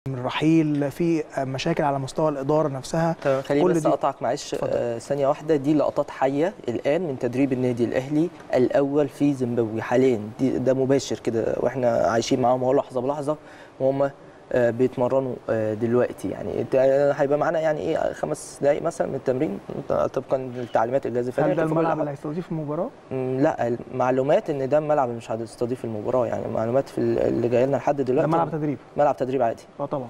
من الرحيل في مشاكل على مستوى الاداره نفسها تمام خليني كل بس دي- اقطعك معلش اتفضل. آه ثانيه واحده دي لقطات حيه الان من تدريب النادي الاهلي الاول في زيمبابوي حاليا دي ده مباشر كده واحنا عايشين معاهم اهو لحظه بلحظه وهم آه بيتمرنوا آه دلوقتي يعني إنت- هيبقى معانا يعني ايه خمس دقائق مثلا من التمرين طبقا للتعليمات الجهاز الفني هل ده لكن في كل الملعب الأحوال- اللي هيستضيف المباراه؟ مم، لا المعلومات ان ده الملعب اللي مش هتستضيف المباراه يعني المعلومات في ال- اللي جايه لنا لحد ده دلوقتي ملعب تدريب ملعب تدريب عادي اه طبعا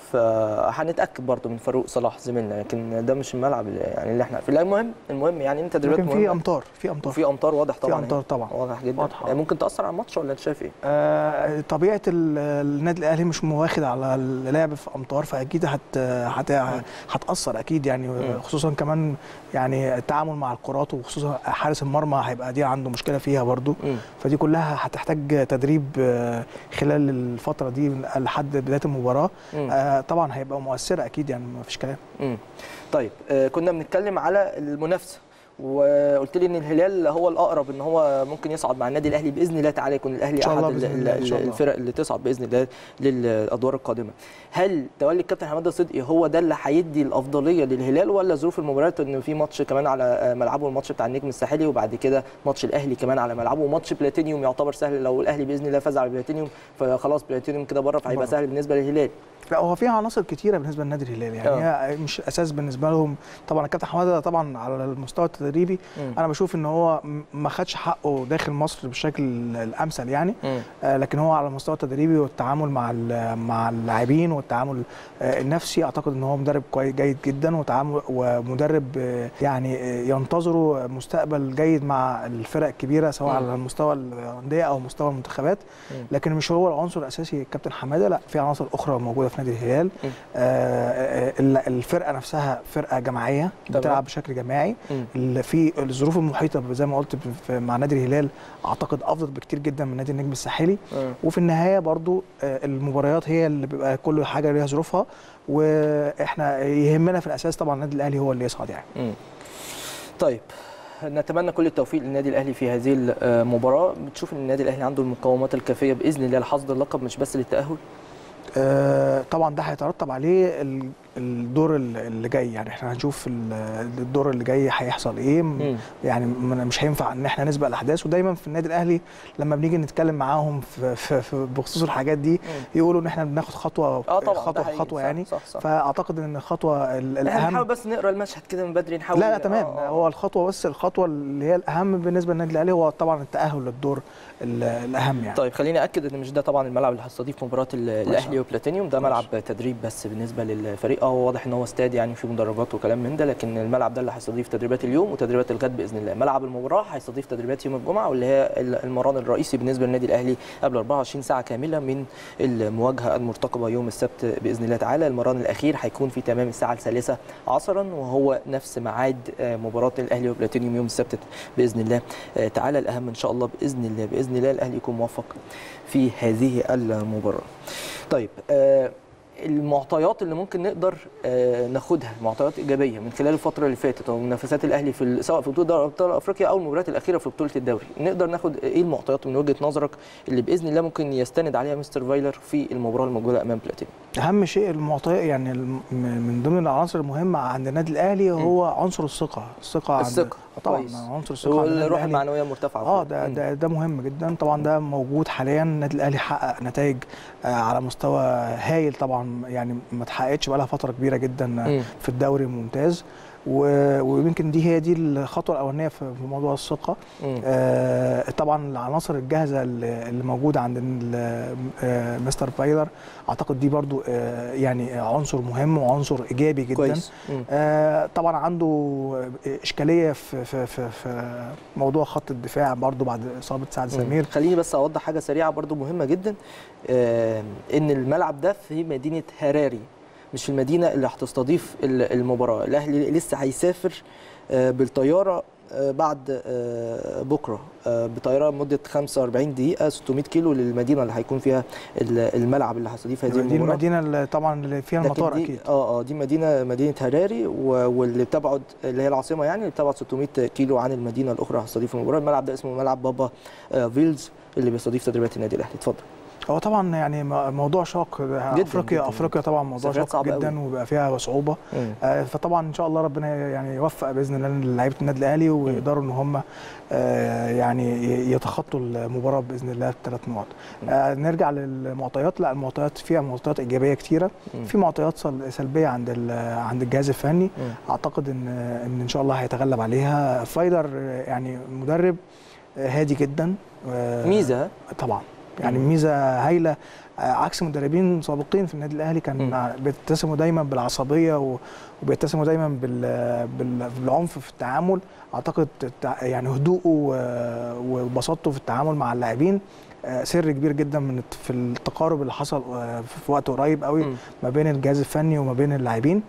فهنتاكد برضو من فاروق صلاح زميلنا لكن ده مش الملعب اللي يعني اللي احنا فيه المهم المهم يعني انت تدريبات لكن في مهمة. امطار في امطار وفي امطار واضح في طبعا امطار طبعا واضح جدا واضحة. ممكن تاثر على الماتش ولا انت شايف ايه؟ آه، طبيعه ال- النادي الاهلي مش مواخد على اللعب في امطار فاكيد هت هت هتاثر اكيد يعني مم. خصوصا كمان يعني التعامل مع الكرات وخصوصا حارس المرمى هيبقى دي عنده مشكله فيها برضو مم. فدي كلها هتحتاج تدريب آه، خلال الفتره دي من- لحد بدايه المباراه مم. آه، طبعا هيبقى مؤثره اكيد يعني ما فيش كلام مم. طيب آه، كنا بنتكلم على المنافسه وقلت لي ان الهلال هو الاقرب ان هو ممكن يصعد مع النادي الاهلي باذن الله تعالى يكون الاهلي إن شاء احد الله ال- بإذن الله، إن ال- شاء الله. الفرق اللي تصعد باذن الله للادوار القادمه هل تولي الكابتن حماده صدقي هو ده اللي هيدي الافضليه للهلال ولا ظروف المباريات ان في ماتش كمان على آه، ملعبه الماتش بتاع النجم الساحلي وبعد كده ماتش الاهلي كمان على ملعبه وماتش بلاتينيوم يعتبر سهل لو الاهلي باذن الله فاز على بلاتينيوم فخلاص بلاتينيوم كده بره فهيبقى بره. سهل بالنسبه للهلال لا هو فيها عناصر كتيره بالنسبه للنادي الهلال يعني آه. هي مش اساس بالنسبه لهم طبعا الكابتن حماده طبعا على المستوى التدريبي مم. انا بشوف ان هو م- ما خدش حقه داخل مصر بالشكل الامثل يعني مم. آه، لكن هو على المستوى التدريبي والتعامل مع ال- مع اللاعبين والتعامل آه، النفسي اعتقد ان هو مدرب كويس جيد جدا وتعامل ومدرب آه، يعني آه، ينتظره مستقبل جيد مع الفرق الكبيره سواء مم. على مستوى الانديه او مستوى المنتخبات مم. لكن مش هو العنصر الاساسي الكابتن حماده لا في عناصر اخرى موجوده في نادي الهلال مم. آه، آه، ال- الفرقه نفسها فرقه جماعيه تمام. بتلعب بشكل جماعي مم. ال- في الظروف المحيطه زي ما قلت في- مع نادي الهلال اعتقد افضل بكتير جدا من نادي النجم الساحلي مم. وفي النهايه برضو آه، المباريات هي اللي بيبقى كل حاجه ليها ظروفها واحنا يهمنا في الاساس طبعا النادي الاهلي هو اللي يصعد يعني مم. طيب نتمنى كل التوفيق للنادي الاهلي في هذه المباراه بتشوف ان النادي الاهلي عنده المقومات الكافيه باذن الله لحصد اللقب مش بس للتاهل آه، طبعا ده هيترتب عليه ال- الدور ال- اللي جاي يعني احنا هنشوف ال- الدور اللي جاي هيحصل ايه مم. يعني من- مش هينفع ان احنا نسبق الاحداث ودايما في النادي الاهلي لما بنيجي نتكلم معاهم في, في, في بخصوص الحاجات دي يقولوا ان احنا بناخد خطوه اه طبعا ده خطوه حقيقي. خطوه صح، يعني صح صح فاعتقد ان الخطوه ال- احنا الاهم نحاول بس نقرا المشهد كده من بدري نحاول لا لا تمام آه، آه. هو الخطوه بس الخطوه اللي هي الاهم بالنسبه للنادي الاهلي هو طبعا التاهل للدور ال- الاهم يعني طيب خليني اكد ان مش ده طبعا الملعب اللي هيستضيف مباراه ال- الاهلي وبلاتينيوم ده كويس. ملعب تدريب بس بالنسبه للفريق اه هو واضح ان هو استاد يعني فيه مدرجات وكلام من ده لكن الملعب ده اللي هيستضيف تدريبات اليوم وتدريبات الغد باذن الله ملعب المباراه هيستضيف تدريبات يوم الجمعه واللي هي المران الرئيسي بالنسبه للنادي الاهلي قبل 24 ساعه كامله من المواجهه المرتقبه يوم السبت باذن الله تعالى المران الاخير هيكون في تمام الساعه الثالثه عصرا وهو نفس ميعاد آه، مباراه الاهلي وبلاتينيوم يوم السبت باذن الله آه، تعالى الاهم ان شاء الله باذن الله باذن الله الاهلي يكون موفق في هذه المباراه طيب آه، المعطيات اللي ممكن نقدر آه، ناخدها معطيات ايجابيه من خلال الفتره اللي فاتت او منافسات الاهلي في ال- سواء في بطوله دوري ابطال افريقيا او المباريات الاخيره في بطوله الدوري نقدر ناخد ايه المعطيات من وجهه نظرك اللي باذن الله ممكن يستند عليها مستر فايلر في المباراه الموجوده امام بلاتينيوم اهم شيء المعطيات يعني الم- من ضمن العناصر المهمه عند النادي الاهلي هو عنصر الثقه الثقه عند الثقة، آه طبعا كويس. عنصر الثقه عند النادي والروح الأهلي. المعنويه المرتفعه اه ده ده ده مهم جدا طبعا ده موجود حاليا النادي الاهلي حقق نتائج آه على مستوى هايل طبعا يعني ما اتحققتش بقالها فتره كبيره جدا مم. في الدوري الممتاز و- ويمكن دي هي دي الخطوه الاولانيه في في موضوع الثقه مم. آه، طبعا العناصر الجاهزه اللي اللي موجوده عند ال- آه، مستر فايلر اعتقد دي برضو آه، يعني عنصر مهم وعنصر ايجابي جدا كويس مم. آه، طبعا عنده اشكاليه في في في, في موضوع خط الدفاع برضو بعد اصابه سعد مم. سمير خليني بس اوضح حاجه سريعه برضو مهمه جدا آه، ان الملعب ده في مدينه هراري مش في المدينه اللي هتستضيف ال- المباراه الاهلي لسه هيسافر آه، بالطياره آه، بعد آه، بكره آه، بطياره لمده 45 دقيقه 600 كيلو للمدينه اللي هيكون فيها ال- الملعب اللي هيستضيف هذه دي المباراه المدينه اللي طبعا اللي فيها لكن المطار دي اكيد اه اه دي مدينه مدينه هراري و- واللي بتبعد اللي هي العاصمه يعني اللي بتبعد 600 كيلو عن المدينه الاخرى هتستضيف المباراه الملعب ده اسمه ملعب بابا آه فيلز اللي بيستضيف تدريبات النادي الاهلي اتفضل هو طبعا يعني م- موضوع شاق جداً، افريقيا جداً. افريقيا طبعا موضوع مسافات شاق صعبة جدا أوي. وبيبقى فيها صعوبه مم. آه، فطبعا ان شاء الله ربنا يعني يوفق باذن الله لعيبه النادي الاهلي ويقدروا ان هم آه، يعني ي- يتخطوا المباراه باذن الله بثلاث نقط. آه، نرجع للمعطيات لا المعطيات فيها معطيات ايجابيه كتيره مم. في معطيات سل- سلبيه عند ال- عند الجهاز الفني مم. اعتقد ان ان ان شاء الله هيتغلب عليها فايلر آه، يعني مدرب آه، هادي جدا آه، ميزه ها؟ طبعا يعني مم. ميزه هايله آه، عكس مدربين سابقين في النادي الاهلي كان مم. بيتسموا دايما بالعصبيه و- وبيتسموا دايما بال- بال- بالعنف في التعامل اعتقد التع- يعني هدوءه و- وبساطته في التعامل مع اللاعبين آه، سر كبير جدا من الت- في التقارب اللي حصل آه، في وقت قريب قوي مم. ما بين الجهاز الفني وما بين اللاعبين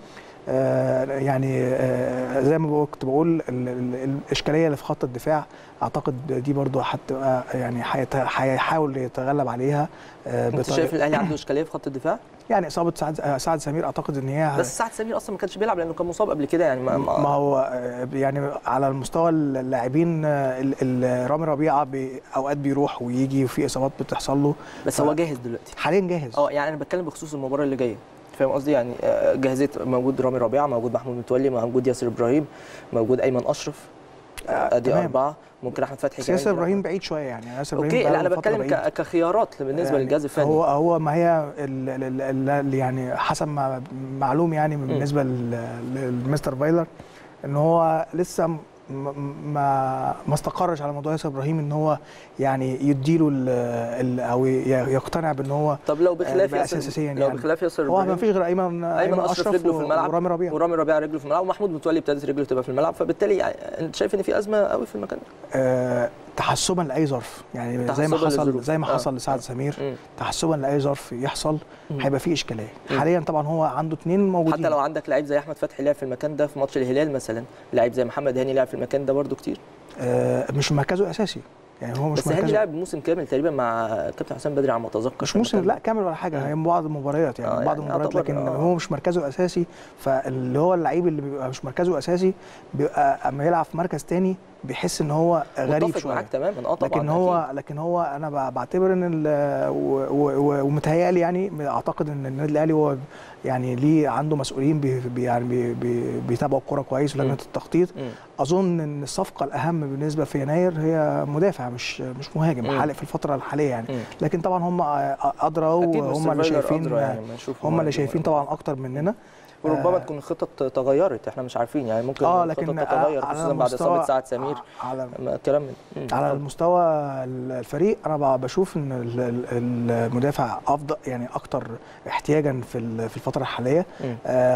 آه، يعني آه، زي ما بقول- كنت بقول ال- ال- الاشكاليه اللي في خط الدفاع اعتقد دي برضو هتبقى يعني هيت- هيحاول يتغلب عليها آه، انت بطريقة- شايف الاهلي عنده اشكاليه في خط الدفاع يعني اصابه سعد آه، سعد سمير اعتقد ان هي بس سعد سمير اصلا ما كانش بيلعب لانه كان مصاب قبل كده يعني ما, ما ما هو آه، يعني على المستوى اللاعبين آه، ال- ال- رامي ربيعه بي اوقات بيروح ويجي وفي اصابات بتحصل له بس هو جاهز دلوقتي حاليا جاهز اه يعني انا بتكلم بخصوص المباراه اللي جايه فاهم قصدي يعني آه، جاهزيه موجود رامي ربيعه موجود محمود متولي موجود ياسر ابراهيم موجود ايمن اشرف آه، ادي تمام. اربعه ممكن احمد فتحي بس كمان ياسر يلعب. ابراهيم بعيد شويه يعني ياسر ابراهيم اوكي لا بقاله انا فترة بتكلم بعيد. ك- كخيارات بالنسبه يعني للجهاز الفني هو هو ما هي ال- ال- ال- ال- يعني حسب ما معلوم يعني بالنسبه لل- للمستر فايلر ان هو لسه م- م- ما ما استقرش على موضوع ياسر ابراهيم ان هو يعني يديله ال- ال- او ي- يقتنع بان هو طب لو بخلاف يبقى ياسر أساسيا لو يعني. بخلاف ياسر هو ما ابراهيم فيش غير ايمن ايمن اشرف رجله في الملعب ورامي ربيعه ورامي ربيعه رجله في الملعب ومحمود متولي ابتدت رجله تبقى في الملعب فبالتالي يعني انت شايف ان في ازمه قوي في المكان ده آه، تحسبا لاي ظرف يعني زي ما تحسباً حصل للظروف. زي ما آه. حصل لسعد سمير مم. تحسبا لاي ظرف يحصل مم. هيبقى فيه اشكاليه مم. حاليا طبعا هو عنده اثنين موجودين حتى لو عندك لعيب زي احمد فتحي لعب في المكان ده في ماتش الهلال مثلا لعيب زي محمد هاني لعب في المكان ده برده كتير آه، مش مركزه اساسي يعني هو مش بس هاني مركزه لعب موسم كامل تقريبا مع كابتن حسام بدري على ما اتذكر مش في موسم المكان لا كامل ولا حاجه مم. هي بعض المباريات يعني آه، بعض يعني المباريات يعتبر، لكن آه. هو مش مركزه اساسي فاللي هو اللعيب اللي بيبقى مش مركزه اساسي بيبقى اما يلعب في مركز تاني بيحس ان هو ده. غريب متفق شويه معاك تماما اه طبعا لكن هو لكن هو انا ب- بعتبر ان ال- و- و- و- ومتهيألي يعني اعتقد ان النادي الاهلي هو يعني ليه عنده مسؤولين بي بي يعني بي بي بيتابعوا الكوره كويس ولجنه مم. التخطيط مم. اظن ان الصفقه الاهم بالنسبه في يناير هي مدافع مش مش مهاجم مم. حالق في الفتره الحاليه يعني مم. لكن طبعا هم ادرى اكيد وهم مستر اللي فايلر شايفين أدرى يعني ما نشوف هم اللي هو- شايفين طبعا اكتر مننا وربما آه، تكون الخطط تغيرت احنا مش عارفين يعني ممكن اه الخطط لكن تتغير على خصوصا بعد اصابه المستوى- سعد سمير على ما الكلام من مم. على اتفضل. المستوى الفريق انا ب- بشوف ان ال- ال- المدافع افضل يعني اكتر احتياجا في ال- في الفتره الحاليه مم.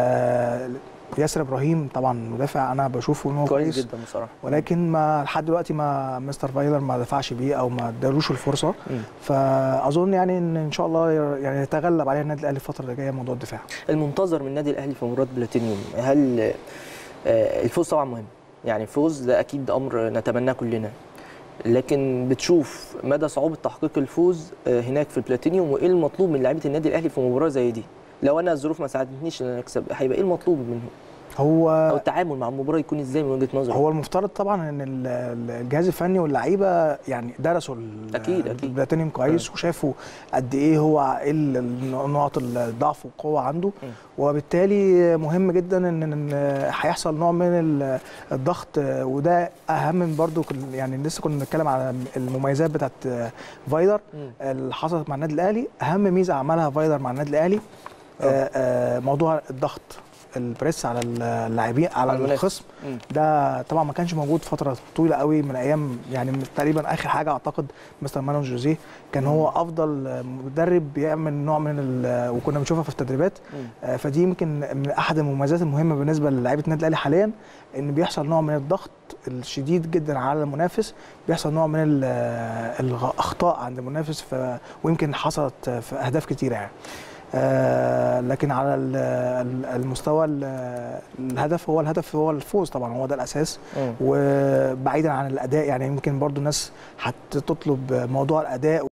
آه ياسر ابراهيم طبعا مدافع انا بشوفه ان هو كويس كويس جدا بصراحه ولكن ما لحد دلوقتي ما مستر فايلر ما دفعش بيه او ما ادالوش الفرصه مم. فاظن يعني ان ان شاء الله يعني يتغلب عليها النادي الاهلي الفتره اللي جايه موضوع الدفاع المنتظر من النادي الاهلي في مباراه بلاتينيوم هل آه، الفوز طبعا مهم يعني الفوز ده اكيد امر نتمناه كلنا لكن بتشوف مدى صعوبه تحقيق الفوز آه، هناك في البلاتينيوم وايه المطلوب من لاعيبه النادي الاهلي في مباراه زي دي لو انا الظروف ما ساعدتنيش ان انا اكسب هيبقى ايه المطلوب منهم هو او التعامل مع المباراه يكون ازاي من وجهه نظرك هو المفترض طبعا ان ال- ال- الجهاز الفني واللعيبه يعني درسوا ال- أكيد، أكيد. البلاتينيوم كويس وشافوا قد ايه هو ايه ال- ال- نقط الضعف والقوه عنده م. وبالتالي مهم جدا ان إن هيحصل نوع من ال- الضغط وده اهم من برضو كل- يعني لسه كنا بنتكلم على المميزات بتاعت فايلر مم. اللي حصلت مع النادي الاهلي اهم ميزه عملها فايلر مع النادي الاهلي آه. آه، آه، موضوع الضغط البريس على اللاعبين على على المنافس. الخصم مم. ده طبعا ما كانش موجود فتره طويله قوي من ايام يعني من تقريبا اخر حاجه اعتقد مستر مانو جوزيه كان هو افضل مدرب بيعمل نوع من ال- وكنا بنشوفها في التدريبات مم. آه، فدي يمكن من احد المميزات المهمه بالنسبه للاعيبه النادي الاهلي حاليا ان بيحصل نوع من الضغط الشديد جدا على المنافس بيحصل نوع من ال- الاخطاء عند المنافس ف... ويمكن حصلت في اهداف كتيره يعني آه، لكن على ال- ال- المستوى ال- الهدف هو الهدف هو الفوز طبعا هو ده الاساس مم. وبعيدا عن الاداء يعني يمكن برضو الناس هتطلب موضوع الاداء